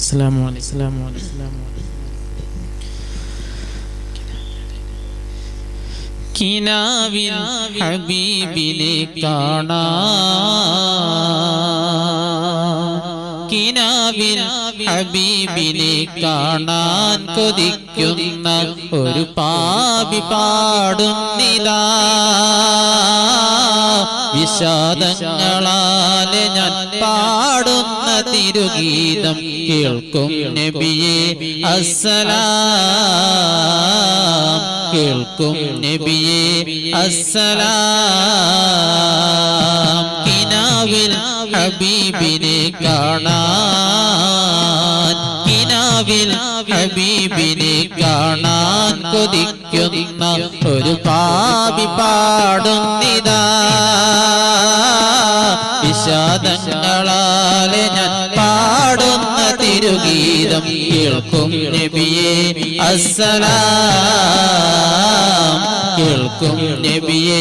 അസ്സലാമു അലൈക്കും അസ്സലാമു അലൈക്കും അസ്സലാമു അലൈക്കും കിനാവിൽ ഹബീബിനെ കാണാ കിനാവിൽ ഹബീബിനെ കാണാൻ കൊതിക്കുന്ന ഒരു പാപി പാടുന്നിതാ വിഷാദങ്ങളാലെ ഞാൻ പാടുന്ന തിരുഗീതം കേൾക്കും നബിയെ അസ്സലാം കേൾക്കും നബിയെ അസ്സലാം കിനാവിൽ ഹബീബിനെ കാണാൻ കിനാവിൽ ഹബീബിനെ കാണാൻ കൊതിക്കുന്ന ഒരു പാപി പാടുന്നിതാ വിഷാദങ്ങളാലെ ഞാൻ പാടുന്ന തിരുഗീതം കേൾക്കും നബിയെ അസ്സലാം കേൾക്കും നബിയെ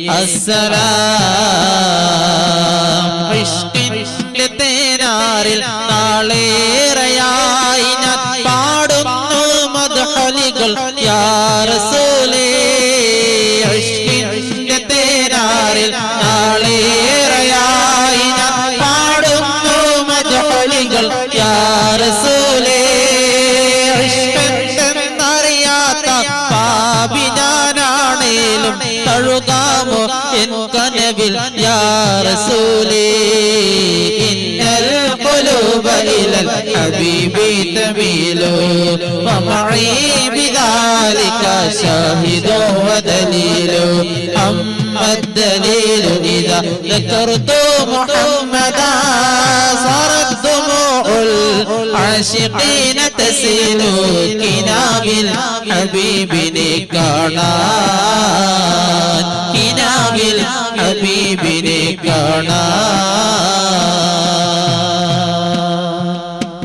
അസ്സലാം ഇഷ്കിന്റെ തേനാറിൽ നാളേറെയായി ഞാൻ പാടുന്നു മധുഹലികൾ യാ റസൂലേ ഇഷ്കിന്റെ തേനാറിൽ നാളേറെയായി ഞാൻ പാടുന്നു മധുഹലികൾ യാ റസൂലേ ഇഷ്കെന്നറിയാത്ത പാപി ഞാനാണേലും തഴുകാമോ എൻ കനവിൽ യാ റസൂലേ ഇന്നൽ قلوب إلى الحبيب تميل ومعي بذلك شاهد ودليل أما الدليل إذا ذكرت محمدا صارت دموع العاشقين تسيل كناب الحبيب കാണാൻ കിനാവിൽ ഹബീബിനെ കാണാൻ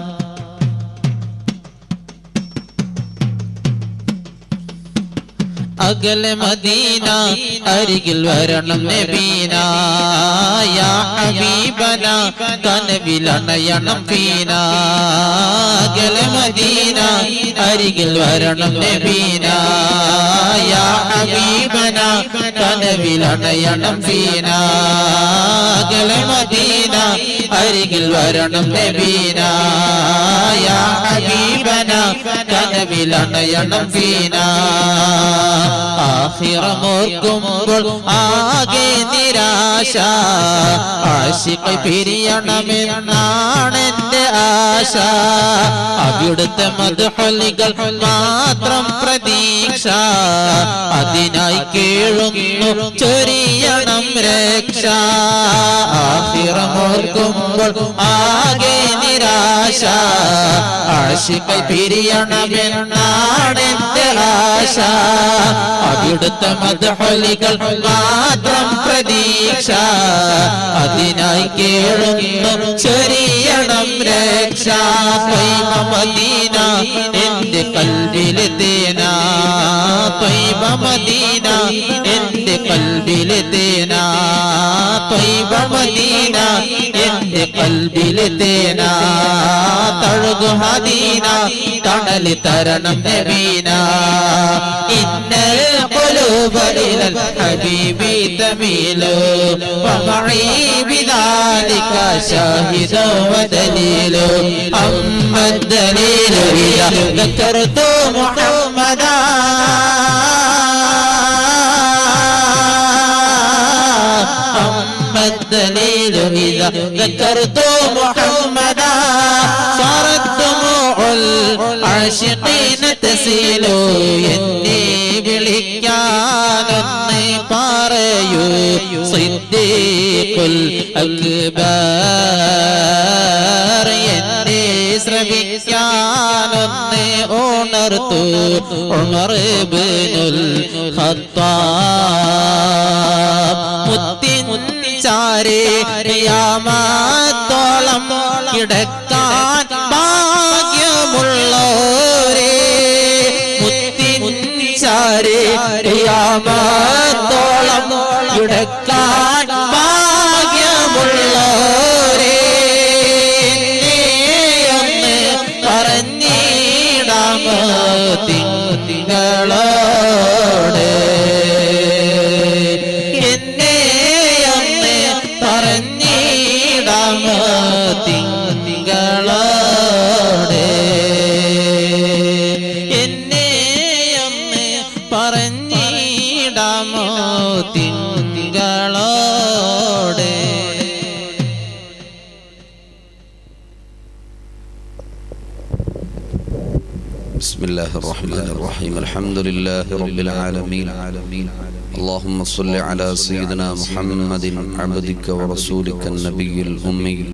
അകലെ മദീന അരികിൽ വരണം നബീന യാ ഹബീബന കനവിലണയണം ഫീന അകലെ മദീന അരികിൽ വരണം നബീന യാ ഹബീബന കനവിലണയണം ഫീന അകലെ മദീന അരികിൽ വരണം നബീന യാ ഹബീബന കനവിലണയണം ഫീന ആഹിറമോർക്കുമ്പോൾ ആകെ നിരാശ ആശിക്ക പിരിയണമെന്നാണ് എന്റെ ആശ അവിടുത്തെ മധുഹലികൾ മാത്രം പ്രതീക്ഷ അതിനായി കേഴുന്നു ചൊരിയണം രക്ഷ ആഹിറമോർക്കുമ്പോൾ ആകെ നിരാശ ആശിക്ക പിരിയണമെന്നാണ് എന്റെ ആശ അവിടുത്തെ മധുഹലികൾ മാത്രം പ്രതീക്ഷ അതിനായി കേഴുന്നു ചൊരിയണം രക്ഷ പൈമ മദീന എന്റെ കൽവിലെ തേന പൈമ മദീന എന്റെ കൽവിലെ തേന പൈമ മദീന എന്റെ കൽവിലെ തേന തഴുകു ഹദീന തണല് തരണം നബീന ഇന്നൽ قلوب إلى الحبيب تميل ومعي بذلك شاهد ودليل أما الدليل إذا ذكرت محمدا أما الدليل إذا ذكرت محمدا صارت دموع العاشقين تسيل എന്നെ വിളിക്കാനൊന്ന് പറയൂ സിദ്ദീഖുൽ അക്ബർ എന്നെ ശ്രമിക്കാനൊന്ന് ഉണർത്തു ഉമർ ഇബ്നുൽ ഖത്താബ് മുത്തിൻ ചാരേ യാമത്തോളം കിടക്കാൻ ഭാഗ്യമുള്ളോരേ മുത്തിച്ചാരേ യാമത്തോളം കിടക്കാൻ ഭാഗ്യമുള്ളോരേ പറഞ്ഞിടാമോ തിങ്കളോടെ എന്നെ അമ്മ പറഞ്ഞിടാമോ തിങ്കളോടെ بسم الله الرحمن الرحيم الحمد لله رب العالمين اللهم صل على سيدنا محمد عبدك ورسولك النبي الأمي